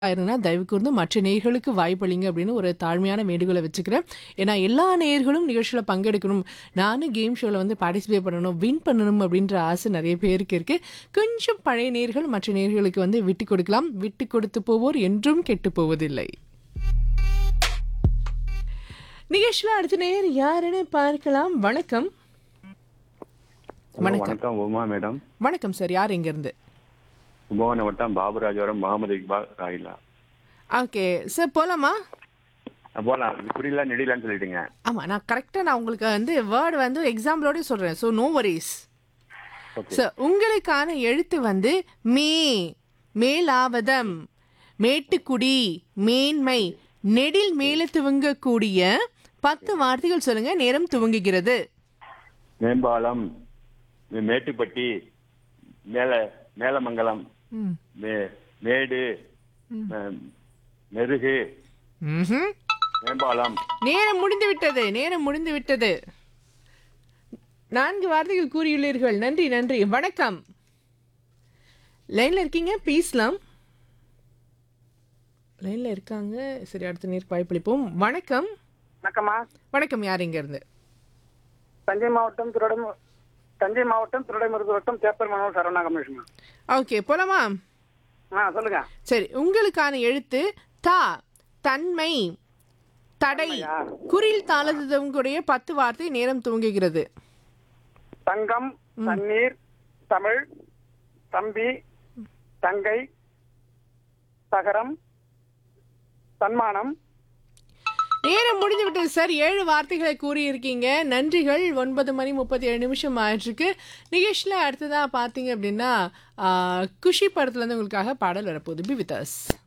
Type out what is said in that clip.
இருந்தா தயவு கூர்ந்து மற்ற நேயர்களுக்கு வாய்ப்பளிங்க அப்படின்னு ஒரு தாழ்மையான வேண்டுகோளை வச்சுக்கிறேன் ஏன்னா எல்லா நேயர்களும் நிகழ்ச்சியில் பங்கெடுக்கணும் நானும் கேம் ஷோவில் வந்து பார்ட்டிசிபேட் பண்ணணும் வின் பண்ணணும் அப்படின்ற ஆசை நிறைய பேருக்கு இருக்கு கொஞ்சம் பழைய நேர்கள் மற்ற நேர்களுக்கு வந்து விட்டு கொடுக்கலாம் விட்டு கொடுத்து போவோர் என்றும் கெட்டு போவதில்லை நிகழ்ச்சியில் அடுத்த நேயர் யாருன்னு பார்க்கலாம் வணக்கம் ஹலோ, வணக்கம். வணக்கம் உமா மேடம் வணக்கம் சார் யார் இங்கேருந்து கும்பகோணம் வட்டம் பாபுராஜபுரம் முகமது இக்பால் ராயிலா ஓகே சார் போலாமா அஹ் போலாம் புரியல நெடிலான்னு சொல்லிட்டீங்க ஆமாம் நான் கரெக்டாக நான் உங்களுக்கு வந்து வேர்டு வந்து எக்ஸாம்பிளோடய சொல்கிறேன் so no worries okay so உங்களுக்கான எழுத்து வந்து மே மேலாவதம் மேட்டுக்குடி மேன்மை நெடில் மேலே துவங்கக்கூடிய பத்து வார்த்தைகள் சொல்லுங்க நேரம் துவங்குகிறது மேம்பாலம் மே- மேட்டுப்பட்டி மேல மேலமங்கலம் ம். மே- மேடு அஹ், மெருகு ம்ஹும். மேம்பாலம் நேரம் முடிந்து விட்டது நேரம் முடிந்து விட்டது நான்கு வார்த்தைகள் கூறியுள்ளீர்கள் நன்றி நன்றி வணக்கம் லைன்ல இருக்கீங்க பேசலாம் லைன்ல இருக்காங்க சரி அடுத்த நேருக்கு வாய்ப்பளிப்போம் வணக்கம் வணக்கம்மா வணக்கம் யார் இங்க இருந்து தஞ்சை மாவட்டம் திருடை தஞ்சை மாவட்டம் திருடைமருது வட்டம் தேப்பர் மனோர் சரவணா கமிஷன் ஓகே போலாமா ஆ சொல்லுங்க சரி உங்களுக்கான எழுத்து தா தன்மை தடை தன்மையா? குறில் தாளத்துடைய பத்து வார்த்தை நேரம் துவங்குகிறது தங்கம் தண்ணீர் தமிழ் தம்பி தங்கை தகரம் தன்மானம் நேரம் முடிஞ்சு விட்டது சார் ஏழு வார்த்தைகளை கூறியிருக்கீங்க நன்றிகள் ஒன்பது மணி முப்பத்தி ஏழு நிமிஷம் ஆயிட்டிருக்கு நிகழ்ச்சியில் அடுத்ததாக பார்த்தீங்க அப்படின்னா ஆ, குஷி படத்துலேருந்து உங்களுக்காக பாடல் வரப்போகுது பி வித் அஸ்